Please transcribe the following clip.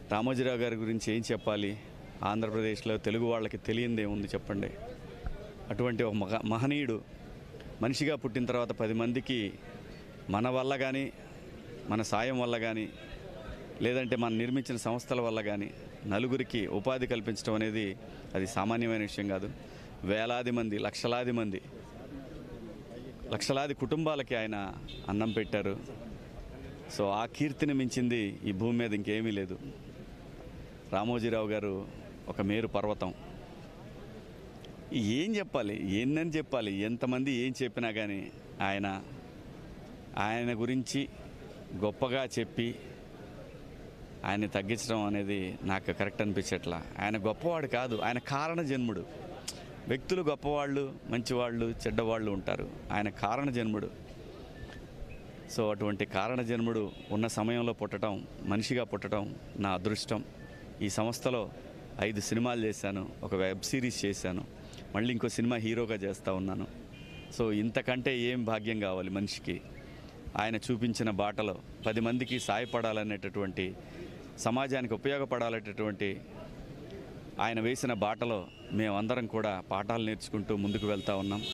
రామోజీరావు గారి గురించి ఏం చెప్పాలి ఆంధ్రప్రదేశ్లో తెలుగు వాళ్ళకి తెలియంది ఏముంది చెప్పండి అటువంటి ఒక మహ మహనీయుడు మనిషిగా పుట్టిన తర్వాత పది మందికి మన వల్ల కానీ మన సాయం వల్ల కానీ లేదంటే మనం నిర్మించిన సంస్థల వల్ల కానీ నలుగురికి ఉపాధి కల్పించడం అనేది అది సామాన్యమైన విషయం కాదు వేలాది మంది లక్షలాది మంది లక్షలాది కుటుంబాలకి ఆయన అన్నం పెట్టారు సో ఆ కీర్తిని మించింది ఈ భూమి మీద ఇంకేమీ లేదు రామోజీరావు గారు ఒక మేరు పర్వతం ఏం చెప్పాలి ఎన్నని చెప్పాలి ఎంతమంది ఏం చెప్పినా కానీ ఆయన ఆయన గురించి గొప్పగా చెప్పి ఆయన్ని తగ్గించడం అనేది నాకు కరెక్ట్ అనిపించట్లా ఆయన గొప్పవాడు కాదు ఆయన కారణ జన్ముడు వ్యక్తులు గొప్పవాళ్ళు మంచివాళ్ళు చెడ్డవాళ్ళు ఉంటారు ఆయన కారణ జన్ముడు సో అటువంటి కారణ జన్ముడు ఉన్న సమయంలో పుట్టడం మనిషిగా పుట్టడం నా అదృష్టం ఈ సంస్థలో ఐదు సినిమాలు చేశాను ఒక వెబ్ సిరీస్ చేశాను మళ్ళీ ఇంకో సినిమా హీరోగా చేస్తూ ఉన్నాను సో ఇంతకంటే ఏం భాగ్యం కావాలి మనిషికి ఆయన చూపించిన బాటలో పది మందికి సాయపడాలనేటటువంటి సమాజానికి ఉపయోగపడాలనేటటువంటి ఆయన వేసిన బాటలో మేమందరం కూడా పాఠాలు నేర్చుకుంటూ ముందుకు వెళ్తూ ఉన్నాం